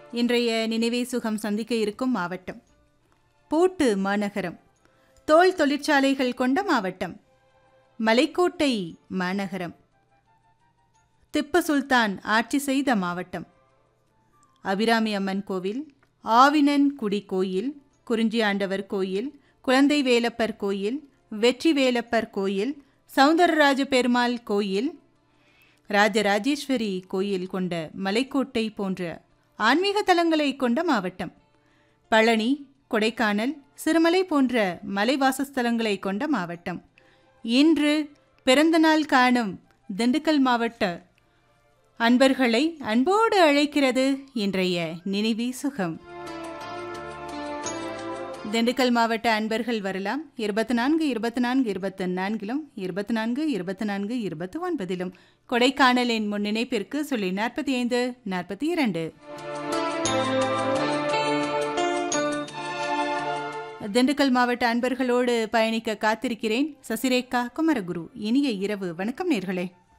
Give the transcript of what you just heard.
இன்றைய நினைவே சுகம் சந்திக்க இருக்கும் மாவட்டம் போட்டு மாநகரம் தோல் தொழிற்சாலைகள் கொண்ட மாவட்டம் மலைக்கோட்டை மாநகரம் திப்பு சுல்தான் ஆட்சி செய்த மாவட்டம் அபிராமி அம்மன் கோவில் ஆவினன் குடி கோயில் குறிஞ்சியாண்டவர் கோயில் குழந்தை வேலப்பர் கோயில் வெற்றி வேலப்பர் கோயில் சவுந்தரராஜ பெருமாள் கோயில் ராஜராஜேஸ்வரி கோயில் கொண்ட மலைக்கோட்டை போன்ற ஆன்மீக தலங்களை கொண்ட மாவட்டம் பழனி கொடைக்கானல் சிறுமலை போன்ற மலைவாசஸ்தலங்களை கொண்ட மாவட்டம் இன்று பிறந்தநாள் காணும் திண்டுக்கல் மாவட்ட அன்பர்களை அன்போடு அழைக்கிறது இன்றைய நினைவி சுகம் திண்டுக்கல் மாவட்ட அன்பர்கள் வரலாம் இருபத்தி நான்கு இருபத்தி நான்கு இருபத்தி நான்கிலும் இருபத்தி நான்கு இருபத்தி நான்கு இருபத்தி ஒன்பதிலும் கொடைக்கானலின் முன்னிணைப்பிற்கு சொல்லி நாற்பத்தி ஐந்து நாற்பத்தி இரண்டு திண்டுக்கல் மாவட்ட அன்பர்களோடு பயணிக்க காத்திருக்கிறேன் சசிரேகா குமரகுரு இனிய இரவு வணக்கம் நேர்களே